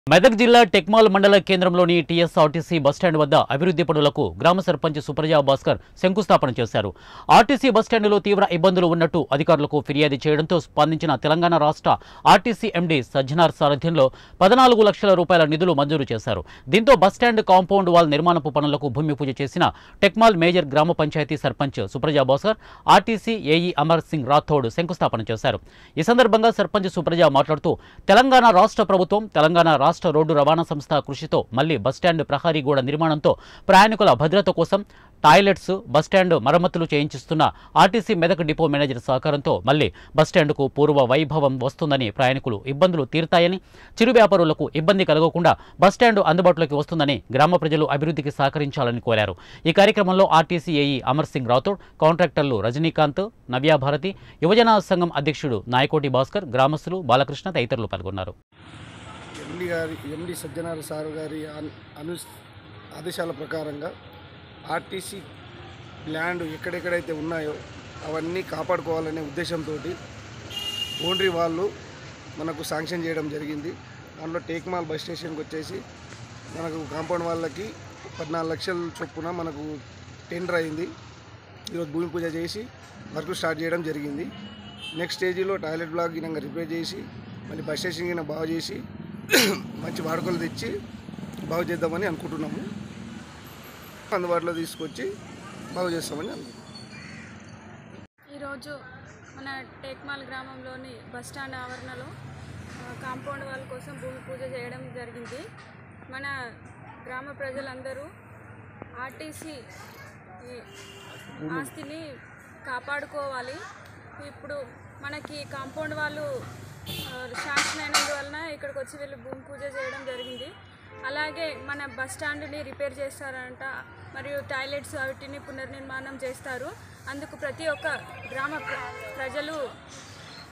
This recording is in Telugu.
మెదక్ జిల్లా టెక్మాల్ మండల కేంద్రంలోని టీఎస్ఆర్టీసీ బస్టాండ్ వద్ద అభివృద్ధి పనులకు గ్రామ సర్పంచ్ సుప్రజా భాస్కర్ శంకుస్థాపన చేశారు ఆర్టీసీ బస్టాండులో తీవ్ర ఇబ్బందులు ఉన్నట్టు అధికారులకు ఫిర్యాదు చేయడంతో స్పందించిన తెలంగాణ రాష్ట్ర ఆర్టీసీ ఎండీ సజ్జనార్ సారథ్యంలో పద్నాలుగు లక్షల రూపాయల నిధులు మంజూరు చేశారు దీంతో బస్టాండ్ కాంపౌండ్ వాల్ నిర్మాణపు పనులకు భూమి పూజ చేసిన టెక్మాల్ మేజర్ గ్రామ పంచాయతీ సర్పంచ్ సుప్రజా భాస్కర్ ఆర్టీసీ ఏఈ అమర్ సింగ్ రాథోడ్ శంకుస్థాపన చేశారు ఈ సందర్భంగా సర్పంచ్ సుప్రజ మాట్లాడుతూ తెలంగాణ రాష్ట్ర ప్రభుత్వం తెలంగాణ రాష్ట్ర రోడ్డు రవాణా సంస్థ కృషితో మళ్లీ బస్టాండ్ ప్రహరీ గోడ నిర్మాణంతో ప్రయాణికుల భద్రత కోసం టాయిలెట్స్ బస్టాండ్ మరమ్మతులు చేయించిస్తున్న ఆర్టీసీ మెదక్ డిపో మేనేజర్ సహకారంతో మళ్లీ బస్టాండ్కు పూర్వ వైభవం వస్తుందని ప్రయాణికులు ఇబ్బందులు తీరుతాయని చిరు వ్యాపారులకు ఇబ్బంది కలగకుండా బస్టాండ్ అందుబాటులోకి వస్తుందని గ్రామ ప్రజలు అభివృద్ధికి సహకరించాలని కోరారు ఈ కార్యక్రమంలో ఆర్టీసీ ఏఈ అమర్ సింగ్ రాథోడ్ కాంట్రాక్టర్లు రజనీకాంత్ నవ్యాభారతి యువజన సంఘం అధ్యక్షుడు నాయకోటి భాస్కర్ గ్రామస్తులు బాలకృష్ణ తదితరులు పాల్గొన్నారు ఎండి గారి ఎండి సజ్జనార సార్ గారి అను- అను ఆదేశాల ప్రకారంగా ఆర్టీసీ ల్యాండ్ ఎక్కడెక్కడైతే ఉన్నాయో అవన్నీ కాపాడుకోవాలనే ఉద్దేశంతో బౌండరీ వాళ్ళు మనకు శాంక్షన్ చేయడం జరిగింది దాంట్లో టేక్మాల్ బస్ స్టేషన్కి వచ్చేసి మనకు కాంపౌండ్ వాళ్ళకి పద్నాలుగు లక్షల చొప్పున మనకు టెండర్ అయింది ఈరోజు భూమి పూజ చేసి వర్క్ స్టార్ట్ చేయడం జరిగింది నెక్స్ట్ స్టేజీలో టాయిలెట్ బ్లాక్ గినంగా రిపేర్ చేసి మళ్ళీ బస్ స్టేషన్ గిన బాగు చేసి మంచి వాడుకలు తెచ్చి బాగు చేద్దామని అనుకుంటున్నాము అందుబాటులో తీసుకొచ్చి బాగు చేస్తామని అనుకుంటున్నాము ఈరోజు మన టేక్మాల్ గ్రామంలోని బస్ స్టాండ్ ఆవరణలో ఆ, కాంపౌండ్ వాళ్ళ కోసం భూమి పూజ చేయడం జరిగింది మన గ్రామ ప్రజలందరూ ఆర్టీసీ ఈ ఆస్తిని కాపాడుకోవాలి ఇప్పుడు మనకి కాంపౌండ్ వాళ్ళు ఆ, శాంక్షన్ అయినందువలన ఇక్కడికి వచ్చి వీళ్ళు భూమి పూజ చేయడం జరిగింది అలాగే మన బస్ స్టాండ్ని రిపేర్ చేస్తారంట మరియు టాయిలెట్స్ వాటిని పునర్నిర్మాణం చేస్తారు అందుకు ప్రతి ఒక్క గ్రామ ప్ర- ప్రజలు